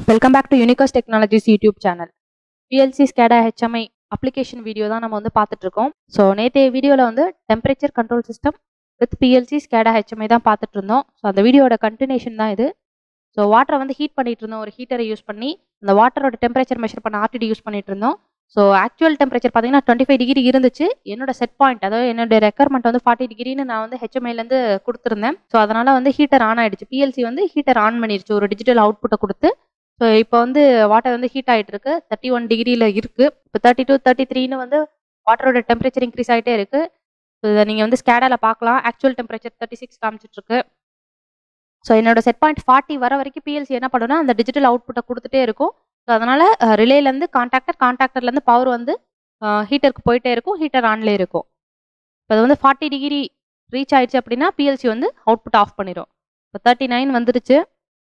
welcome back to Unicus technologies YouTube channel PLC SCADA HMI application video தான் நம்ம வந்து பார்த்துட்டு இருக்கோம் ஸோ நேற்றைய வீடியோவில் வந்து temperature control system with PLC SCADA HMI தான் பார்த்துட்டு இருந்தோம் ஸோ அந்த வீடியோட கண்டினியூஷன் தான் இது ஸோ வாட்டரை வந்து ஹீட் பண்ணிட்டு இருந்தோம் ஒரு ஹீட்டரை யூஸ் பண்ணி அந்த வாட்டரோட டெம்பரேச்சர் மெஷர் பண்ண ஆர்டிடி யூஸ் பண்ணிட்டு இருந்தோம் ஸோ ஆக்சுவல் டெம்பரேச்சர் பார்த்தீங்கன்னா டுவெண்ட்டி ஃபைவ் டிகிரி இருந்துச்சு என்னோட செட் பாயிண்ட் அதாவது என்னோட ரெக்குயர்மெண்ட் வந்து ஃபார்ட்டி டிகிரின்னு நான் வந்து ஹெச்எம்ஐலேருந்து கொடுத்துருந்தேன் ஸோ அதனால் வந்து ஹீட்டர் ஆன் ஆயிடுச்சு பிஎல்சி வந்து ஹீட்டர் ஆன் பண்ணிடுச்சு ஒரு டிஜிட்டல் அவுட்புட்டை கொடுத்து ஸோ இப்போ வந்து வாட்டர் வந்து ஹீட் ஆகிட்டு இருக்கு தேர்ட்டி ஒன் டிகிரியில் இருக்கு இப்போ தேர்ட்டி டூ தேர்ட்டி த்ரீன்னு வந்து வாட்டரோட டெம்பரேச்சர் இன்க்ரீஸ் ஆகிட்டே இருக்கு ஸோ இதை நீங்கள் வந்து ஸ்கேடாவில் பார்க்கலாம் ஆக்சுவல் டெம்பரேச்சர் தேர்ட்டி சிக்ஸ் காமிச்சிட்டு இருக்கு ஸோ என்னோட செட் பாயிண்ட் ஃபார்ட்டி வர வரைக்கும் பிஎல்சி என்ன பண்ணுன்னா அந்த டிஜிட்டல் அவுட்புட்டை கொடுத்துட்டே இருக்கும் ஸோ அதனால ரிலேலேருந்து கான்டாக்டர் கான்டாக்டர்லேருந்து பவர் வந்து ஹீட்டருக்கு போயிட்டே இருக்கும் ஹீட்டர் ஆன்லேயே இருக்கும் இப்போ அது வந்து ஃபார்ட்டி டிகிரி ரீச் ஆயிடுச்சு அப்படின்னா பிஎல்சி வந்து அவுட்புட் ஆஃப் பண்ணிடும் இப்போ தேர்ட்டி நைன் வந்துருச்சு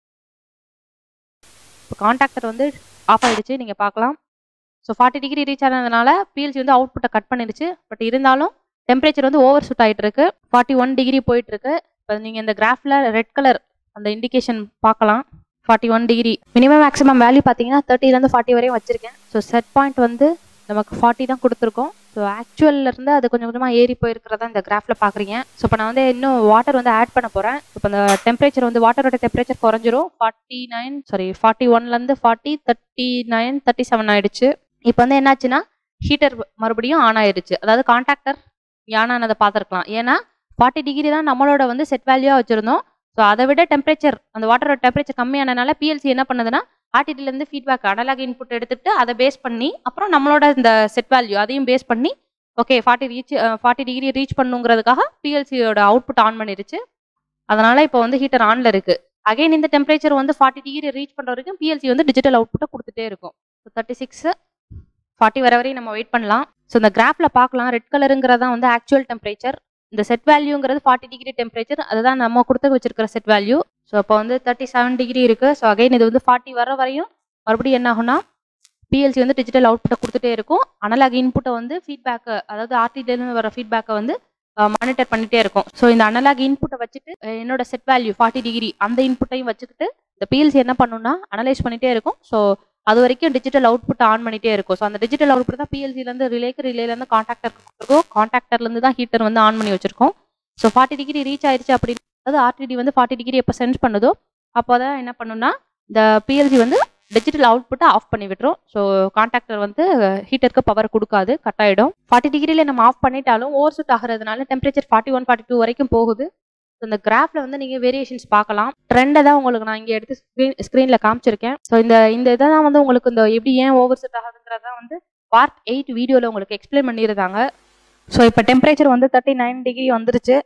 இப்போ கான்டாக்டர் வந்து ஆஃப் ஆயிடுச்சு நீங்கள் பார்க்கலாம் ஸோ ஃபார்ட்டி டிகிரி ரீச் ஆனதுனால பிஎல்சி வந்து அவுட்புட்டை கட் பண்ணிடுச்சு பட் இருந்தாலும் டெம்பரேச்சர் வந்து ஓவர் ஷூட் ஆகிட்டு இருக்கு ஃபார்ட்டி ஒன் டிகிரி போயிட்டு இருக்கு இப்போ நீங்கள் இந்த கிராஃபில் ரெட் கலர் அந்த இண்டிகேஷன் பார்க்கலாம் forty one degree minimum maximum value பார்த்தீங்கன்னா தேர்ட்டிலேருந்து ஃபார்ட்டி வரையும் வச்சிருக்கேன் ஸோ செட் பாயிண்ட் வந்து நமக்கு ஃபார்ட்டி தான் கொடுத்துருக்கோம் ஸோ ஆக்சுவல்ல இருந்து அது கொஞ்சம் கொஞ்சமாக ஏறி போயிருக்கிறதா இந்த கிராஃபில் பார்க்குறீங்க ஸோ இப்போ நான் வந்து இன்னும் வாட்டர் வந்து ஆட் பண்ண போகிறேன் இப்போ இந்த டெம்பரேச்சர் வந்து வாட்டரோட டெம்பரேச்சர் குறைஞ்சிரும் ஃபார்ட்டி நைன் சாரி ஃபார்ட்டி ஒன்லேருந்து forty thirty nine thirty seven ஆயிடுச்சு இப்போ வந்து என்னாச்சுன்னா ஹீட்டர் மறுபடியும் ஆன் ஆயிடுச்சு அதாவது கான்டாக்டர் ஆன் ஆனதை பார்த்துருக்கலாம் ஏன்னா ஃபார்ட்டி டிகிரி தான் நம்மளோட வந்து செட் வேல்யூவாக வச்சுருந்தோம் ஸோ அதை விட டெம்பரேச்சர் அந்த வாட்டரோட டெம்பரேச்சர் கம்மியானனால பிஎல்சி என்ன பண்ணுதுன்னா ஆர்டிடிலேருந்து ஃபீட்பேக் அனலாக் இன்புட் எடுத்துட்டு அதை பேஸ் பண்ணி அப்புறம் நம்மளோட இந்த செட் வேல்யூ அதையும் பேஸ் பண்ணி okay forty reach forty degree reach பண்ணுங்கிறதுக்காக பிஎல்சியோட அவுட்புட் ஆன் பண்ணிருச்சு அதனால இப்போ வந்து ஹீட்டர் ஆன்ல இருக்கு அகைன் இந்த டெம்பரேச்சர் வந்து ஃபார்ட்டி டிகிரி ரீச் பண்ணுற வரைக்கும் பிஎல்சி வந்து டிஜிட்டல் அவுட்புட்டை கொடுத்துட்டே இருக்கும் ஸோ தேர்ட்டி சிக்ஸ் ஃபார்ட்டி வர வரையும் நம்ம வெயிட் பண்ணலாம் ஸோ இந்த கிராஃபில் பார்க்கலாம் ரெட் கலருங்கிறதா வந்து ஆக்சுவல் டெம்பரேச்சர் இந்த செட் வேல்யூங்கிறது ஃபார்ட்டி டிகிரி டெம்பரேச்சர் அதுதான் நம்ம கொடுத்து வச்சிருக்கிற செட் வேல்யூ ஸோ இப்போ வந்து தேர்ட்டி செவன் டிகிரி இருக்கு ஸோ அகைன் இது வந்து ஃபார்ட்டி வர வரையும் மறுபடியும் என்ன ஆகும்னா பிஎல்சி வந்து டிஜிட்டல் அவுட்புட்டை கொடுத்துட்டே இருக்கும் அனலாக் இன்புட்டை வந்து ஃபீட்பேக்கை அதாவது ஆர்டிலேருந்து வர ஃபீட்பேக்கை வந்து மானிட்டர் பண்ணிட்டே இருக்கும் ஸோ இந்த அனலாக் இன்புட்டை வச்சுட்டு என்னோட செட் வேல்யூ ஃபார்ட்டி டிகிரி அந்த இன்புட்டையும் வச்சுக்கிட்டு இந்த பிஎல்சி என்ன பண்ணுன்னா அனலைஸ் பண்ணிட்டே இருக்கும் ஸோ அது வரைக்கும் டிஜிட்டல் அவுட்புட் ஆன் பண்ணிட்டே இருக்கும் ஸோ அந்த டிஜிட்டல் அவுட்புட் தான் பிஎல்சிலேருந்து ரிலேக்கு ரிலேலேருந்து கான்டாக்டர் கொடுத்துருக்கோம் கான்டாக்டர்லேருந்து தான் ஹீட்டர் வந்து ஆன் பண்ணி வச்சிருக்கோம் ஸோ ஃபார்ட்டி டிகிரி ரீச் ஆயிடுச்சு அப்படின்னு அதாவது ஆர்டிடி வந்து ஃபார்ட்டி டிகிரி எப்போ சென்ஸ் பண்ணுதோ அப்போ தான் என்ன பண்ணுன்னா இந்த பிஎல்சி வந்து டிஜிட்டல் அவுட்புட்டை ஆஃப் பண்ணி விட்டுரும் ஸோ கான்டாக்டர் வந்து ஹீட்டருக்கு பவர் கொடுக்காது கட் ஆகிடும் ஃபார்ட்டி டிகிரியில் நம்ம ஆஃப் பண்ணிட்டாலும் ஓவர் சூட் ஆகிறதுனால temperature forty one forty two வரைக்கும் போகுது ஸோ இந்த கிராஃபில் வந்து நீங்கள் வேரியேஷன்ஸ் பார்க்கலாம் ட்ரெண்டை தான் உங்களுக்கு நான் இங்கே எடுத்து ஸ்க்ரீன் ஸ்க்ரீனில் காமிச்சிருக்கேன் ஸோ இந்த இந்த இதை தான் வந்து உங்களுக்கு இந்த எப்படி ஏன் ஓவர் செட் ஆகுதுங்கிறத வந்து பார்ட் எயிட் வீடியோவில் உங்களுக்கு எக்ஸ்பிளைன் பண்ணியிருந்தாங்க ஸோ இப்போ டெம்பரேச்சர் வந்து தேர்ட்டி நைன் டிகிரி வந்துருச்சு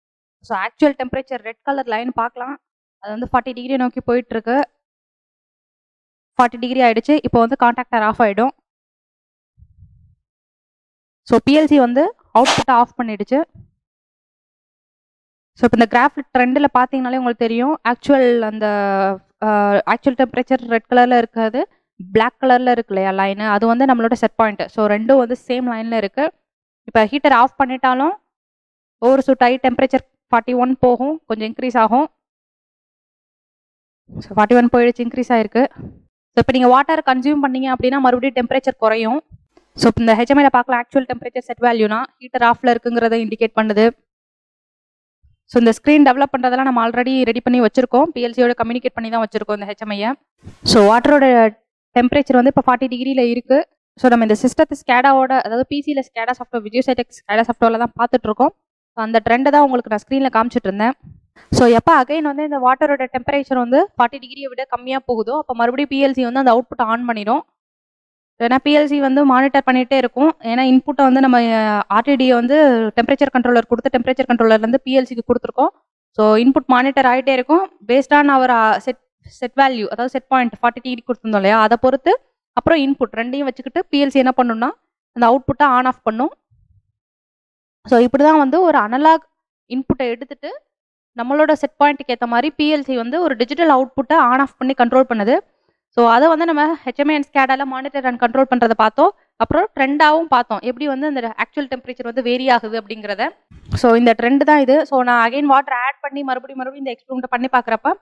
so actual temperature red colour line பார்க்கலாம் அது வந்து ஃபார்ட்டி டிகிரி நோக்கி போயிட்டு இருக்கு ஃபார்ட்டி டிகிரி ஆயிடுச்சு இப்போ வந்து கான்டாக்டர் ஆஃப் ஆகிடும் ஸோ பிஎல்சி வந்து அவுட்புட்டை ஆஃப் பண்ணிடுச்சு ஸோ இப்போ இந்த கிராஃப் ட்ரெண்டில் பார்த்தீங்கனாலே உங்களுக்கு தெரியும் ஆக்சுவல் அந்த ஆக்சுவல் டெம்பரேச்சர் ரெட் கலரில் இருக்காது பிளாக் கலரில் இருக்கு இல்லையா லைனு அது வந்து நம்மளோட செட் பாயிண்ட் ஸோ ரெண்டும் வந்து சேம் லைனில் இருக்குது இப்போ ஹீட்டர் ஆஃப் பண்ணிட்டாலும் ஓவர் சூட் ஆகி டெம்பரேச்சர் ஃபார்ட்டி ஒன் போகும் கொஞ்சம் இன்க்ரீஸ் ஆகும் ஸோ ஃபார்ட்டி ஒன் போயிடுச்சு இன்க்ரீஸ் ஆயிருக்கு ஸோ இப்போ நீங்கள் வாட்டர் கன்சியூம் பண்ணீங்க அப்படின்னா மறுபடியும் டெம்பரேச்சர் குறையும் ஸோ இப்போ இந்த ஹெச்எம்ஐல பார்க்கலாம் ஆக்சுவல் டெம்பரேச்சர் செட் வேல்யூனா ஹீட்டர் ஆஃப்ல இருக்குங்கிறத இண்டிகேட் பண்ணுது ஸோ இந்த ஸ்க்ரீன் டெவலப் பண்ணுறதெல்லாம் நம்ம ஆல்ரெடி ரெடி பண்ணி வச்சிருக்கோம் பிஎல்சியோட கம்யூனிகேட் பண்ணி தான் வச்சிருக்கோம் இந்த ஹெச்எம்ஐயை ஸோ வாட்டரோட டெம்பரேச்சர் வந்து இப்போ ஃபார்ட்டி டிகிரியில் இருக்கு ஸோ நம்ம இந்த சிஸ்டத்தை ஸ்கேடாவோட அதாவது பிசியில் ஸ்கேடா சாஃப்ட்வேர் விஜயோசைடெக் ஸ்கேடா சாஃப்ட்வேரில் தான் பார்த்துட்டு இருக்கோம் ஸோ அந்த ட்ரெண்டை தான் உங்களுக்கு நான் ஸ்க்ரீனில் காமிச்சிட்டு இருந்தேன் ஸோ எப்போ அகைன் வந்து இந்த வாட்டரோட டெம்பரேச்சர் வந்து ஃபார்ட்டி டிகிரியை விட கம்மியாக போகுதோ அப்போ மறுபடியும் பிஎல்சி வந்து அந்த அவுட்புட் ஆன் பண்ணிடும் ஏன்னா பிஎல்சி வந்து மானிட்டர் பண்ணிகிட்டே இருக்கும் ஏன்னா இன்புட்டை வந்து நம்ம ஆர்டிடியை வந்து டெம்பரேச்சர் கண்ட்ரோலர் கொடுத்து டெம்பரேச்சர் கண்ட்ரோலர்லேருந்து பிஎல்சிக்கு கொடுத்துருக்கோம் ஸோ இன்புட் மானிட்டர் ஆகிட்டே இருக்கும் based on our set set value அதாவது செட் பாயிண்ட் ஃபார்ட்டி டிகிரி கொடுத்துருந்தோம் இல்லையா அதை பொறுத்து அப்புறம் இன்புட் ரெண்டையும் வச்சுக்கிட்டு பிஎல்சி என்ன பண்ணுன்னா அந்த அவுட்புட்டை ஆன் ஆஃப் பண்ணும் ஸோ இப்படி தான் வந்து ஒரு அனலாக் இன்புட்டை எடுத்துட்டு நம்மளோட செட் பாயிண்ட்டுக்கு ஏற்ற மாதிரி பிஎல்சி வந்து ஒரு டிஜிட்டல் அவுட்புட்டை ஆன் ஆஃப் பண்ணி கண்ட்ரோல் பண்ணுது ஸோ அதை வந்து நம்ம ஹெச்எம்ஐ அண்ட் ஸ்கேடால மானிட்டர் அண்ட் கண்ட்ரோல் பண்ணுறதை பார்த்தோம் அப்புறம் ட்ரெண்டாகவும் பார்த்தோம் எப்படி வந்து அந்த ஆக்சுவல் டெம்பரேச்சர் வந்து வேரி ஆகுது அப்படிங்கிறத ஸோ இந்த ட்ரெண்ட் தான் இது ஸோ நான் அகைன் வாட்டர் ஆட் பண்ணி மறுபடியும் மறுபடியும் இந்த எக்ஸ்பெரிமெண்ட் பண்ணி பார்க்குறப்ப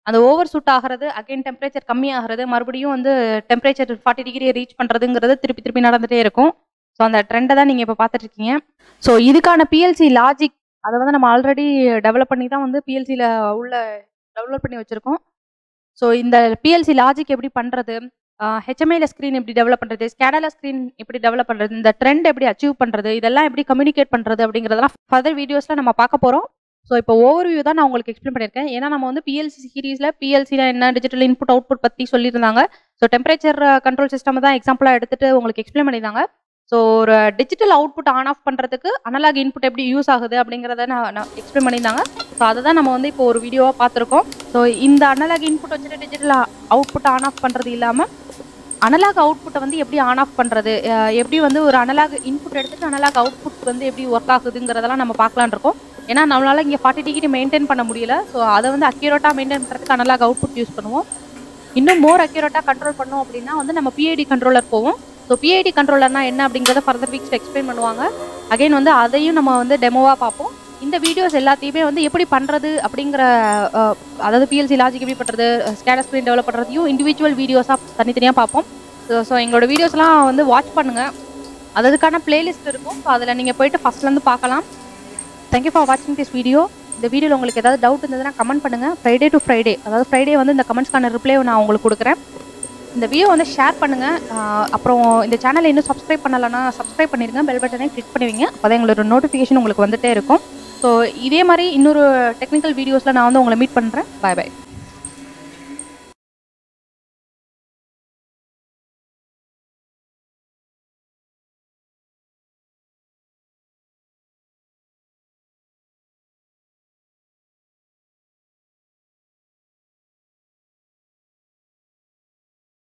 அந்த ஓவர் சூட் ஆகிறது அகைன் டெம்பரேச்சர் கம்மி ஆகிறது மறுபடியும் வந்து டெம்பரேச்சர் ஃபார்ட்டி டிகிரியை ரீச் பண்ணுறதுங்கிறது திருப்பி திருப்பி நடந்துகிட்டே இருக்கும் ஸோ அந்த ட்ரெண்டை தான் நீங்கள் இப்போ பார்த்துட்டு இருக்கீங்க ஸோ இதுக்கான பிஎல்சி லாஜிக் அதை வந்து நம்ம ஆல்ரெடி டெவலப் பண்ணி தான் வந்து பிஎல்சியில் உள்ள டெவலப் பண்ணி வச்சுருக்கோம் ஸோ இந்த பிஎல்சி லாஜிக் எப்படி பண்ணுறது ஹெச்எம்ஐல ஸ்க்ரீன் எப்படி டெவலப் பண்ணுறது ஸ்கேடல ஸ்க்ரீன் எப்படி டெவலப் பண்ணுறது இந்த ட்ரெண்ட் எப்படி அச்சீவ் பண்ணுறது இதெல்லாம் எப்படி கம்யூனிகேட் பண்ணுறது அப்படிங்கிறதெல்லாம் ஃபர்தர் வீடியோஸில் நம்ம பார்க்க போகிறோம் ஸோ இப்போ ஓவர் வியூ தான் நான் உங்களுக்கு எக்ஸ்பிளைன் பண்ணியிருக்கேன் ஏன்னா நம்ம வந்து பிஎல்சி சீரீஸில் பிஎல்சியில் என்ன டிஜிட்டல் இன்புட் அவுட்புட் பற்றி சொல்லியிருந்தாங்க ஸோ டெம்பரேச்சர் கண்ட்ரோல் சிஸ்டம் தான் எக்ஸாம்பிளாக எடுத்துட்டு உங்களுக்கு எக்ஸ்பிளைன் பண்ணியிருந்தாங்க ஸோ ஒரு டிஜிட்டல் அவுட்புட் ஆன் ஆஃப் பண்ணுறதுக்கு அனலாக் இன்புட் எப்படி யூஸ் ஆகுது அப்படிங்கிறத நான் நான் எக்ஸ்பிளைன் பண்ணியிருந்தாங்க ஸோ அதை தான் நம்ம வந்து இப்போ ஒரு வீடியோவாக பார்த்துருக்கோம் ஸோ இந்த அனலாக் இன்புட் வச்சுட்டு டிஜிட்டல் அவுட்புட் ஆன் ஆஃப் பண்ணுறது இல்லாமல் அனலாக் அவுட்புட்டை வந்து எப்படி ஆன் ஆஃப் பண்ணுறது எப்படி வந்து ஒரு அனலாக் இன்புட் எடுத்துட்டு அனலாக் அவுட்புட் வந்து எப்படி ஒர்க் ஆகுதுங்கிறதெல்லாம் நம்ம பார்க்கலான் இருக்கோம் ஏன்னா நம்மளால இங்கே ஃபார்ட்டி டிகிரி மெயின்டைன் பண்ண முடியல ஸோ அதை வந்து அக்யூரேட்டாக மெயின்டைன் பண்ணுறதுக்கு அனலாக் அவுட்புட் யூஸ் பண்ணுவோம் இன்னும் மோர் அக்யூரேட்டாக கண்ட்ரோல் பண்ணோம் அப்படின்னா வந்து நம்ம பிஐடி கண்ட்ரோலர் போவோம் ஸோ பிஐடி கண்ட்ரோலர்னா என்ன அப்படிங்கிறத ஃபர்தர் வீக்ஸ் எக்ஸ்பிளைன் பண்ணுவாங்க அகைன் வந்து அதையும் நம்ம வந்து டெமோவாக பார்ப்போம் இந்த வீடியோஸ் எல்லாத்தையுமே வந்து எப்படி பண்ணுறது அப்படிங்கிற அஹ், அதாவது பிஎல்சி லாஜிக் எப்படி பண்ணுறது ஸ்கேடர் ஸ்க்ரீன் டெவலப் பண்ணுறதையும் இண்டிவிஜுவல் வீடியோஸாக தனித்தனியாக பார்ப்போம் ஸோ ஸோ எங்களோட வீடியோஸ்லாம் வந்து வாட்ச் பண்ணுங்கள் அது அதுக்கான பிளேலிஸ்ட் இருக்கும் ஸோ அதில் நீங்கள் போயிட்டு ஃபஸ்ட்லேருந்து பார்க்கலாம் தேங்க்யூ ஃபார் வாட்சிங் திஸ் வீடியோ இந்த வீடியோவில் உங்களுக்கு ஏதாவது டவுட் இருந்ததுன்னா கமெண்ட் பண்ணுங்கள் ஃப்ரைடே டு ஃப்ரைடே அதாவது ஃப்ரைடே வந்து இந்த கமெண்ட்ஸ்க்கான ரிப்ளை நான் உங்களுக்கு கொடுக்குறேன் இந்த வீடியோ வந்து ஷேர் பண்ணுங்கள் அப்புறம் இந்த சேனலை இன்னும் சப்ஸ்கிரைப் பண்ணலைன்னா சப்ஸ்கிரைப் பண்ணிடுங்க பெல் பட்டனை கிளிக் பண்ணுவீங்க அப்போ தான் எங்களோட நோட்டிஃபிகேஷன் உங்களுக்கு வந்துட்டே இருக்கும் ஸோ இதே மாதிரி இன்னொரு டெக்னிக்கல் வீடியோஸில் நான் வந்து உங்களை மீட் பண்ணுறேன் பை பை